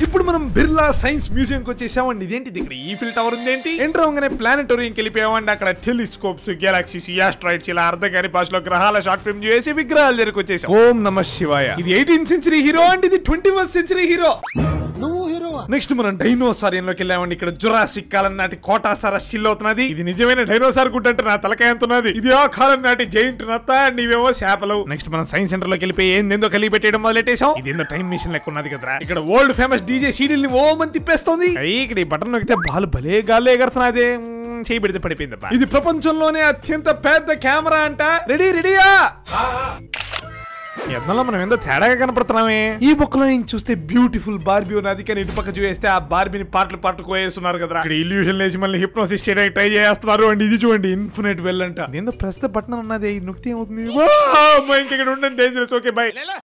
ఇప్పుడు మనం Birla science museum కి వచ్చేసామండి ఇదేంటిది ఇక్కడ ఈఫిల్ టవర్ ఉంది ఏంటి ఎంటర్ అవగానే ప్లానెటోరియం వెళ్ళిపోయామండి అక్కడ టెలిస్కోప్స్ గెలాక్సీస్ ఆస్ట్రాయిడ్స్ ఇలా అర్థం కాని భాషలో గ్రహాల షార్ట్ ఫిల్మ్ చేసి విగ్రహాల దగ్గరకు వచ్చేసాం ఓం నమ శివాయ ఇది ఎయిటీన్ సెంచరీ హీరో అండి ఇది ట్వంటీ ఫస్ట్ సెంచరీ హీరో నువ్వు హీరోవా నెక్స్ట్ మనం డైనోసార్ లోకి వెళ్ళామండి ఇక్కడ జురాసిక్ కాలం నాటి కోటాసార్ స్టిల్ అవుతున్నది ఇది నిజమైన డైనోసార్ గుడ్ అంటే నా తలకాయ ఎంత ఉన్నది ఇది ఆ కాలం నాటి జైంట్ నత్త నీవేవో చేపలు నెక్స్ట్ మనం సైన్స్ సెంటర్ లోకి వెళ్ళిపోయి ఏందేందో కలిగి పెట్టేయడం మొదలెట్టేసాం ఇది ఏందో టైం మిషన్ లెక్క ఉన్నది కదా ఇక్కడ వరల్డ్ ఫేమస్ డీజే సీడీల్ ని ఓ మంది తిప్పేస్తుంది అయ్యి, ఇక్కడ ఈ బటన్ నొక్కితే బాల్ భలే గాల్లో ఎగరుతున్నది మ్మ్, చేయి పెడితే పడిపోయింది ఇది ప్రపంచంలోనే అత్యంత పెద్ద కెమెరా అంట రెడీ రెడీయా యత్నంలో మనం ఏందో తేడాగా కనపడుతున్నామే ఈ బుక్ లో ఏం చూస్తే బ్యూటిఫుల్ బార్బీ ఉన్నది కానీ ఇటు పక్క చూస్తే ఆ బార్బీని పాటలు పాటలు కోయేస్తున్నారు కదా ఇక్కడ ఇల్యూషన్ లేచి మళ్ళీ హిప్నోసిస్ చేయడానికి ట్రై చేస్తున్నారు అండి ఇది చూడండి ఇన్ఫినిట్ వెల్ అంట ఏందో ప్రస్తుత బటన్ ఉన్నది ఇది నొక్కితే ఏమవుతుంది ఇంకెక్కడ ఉండండి డేంజరస్ ఓకే బై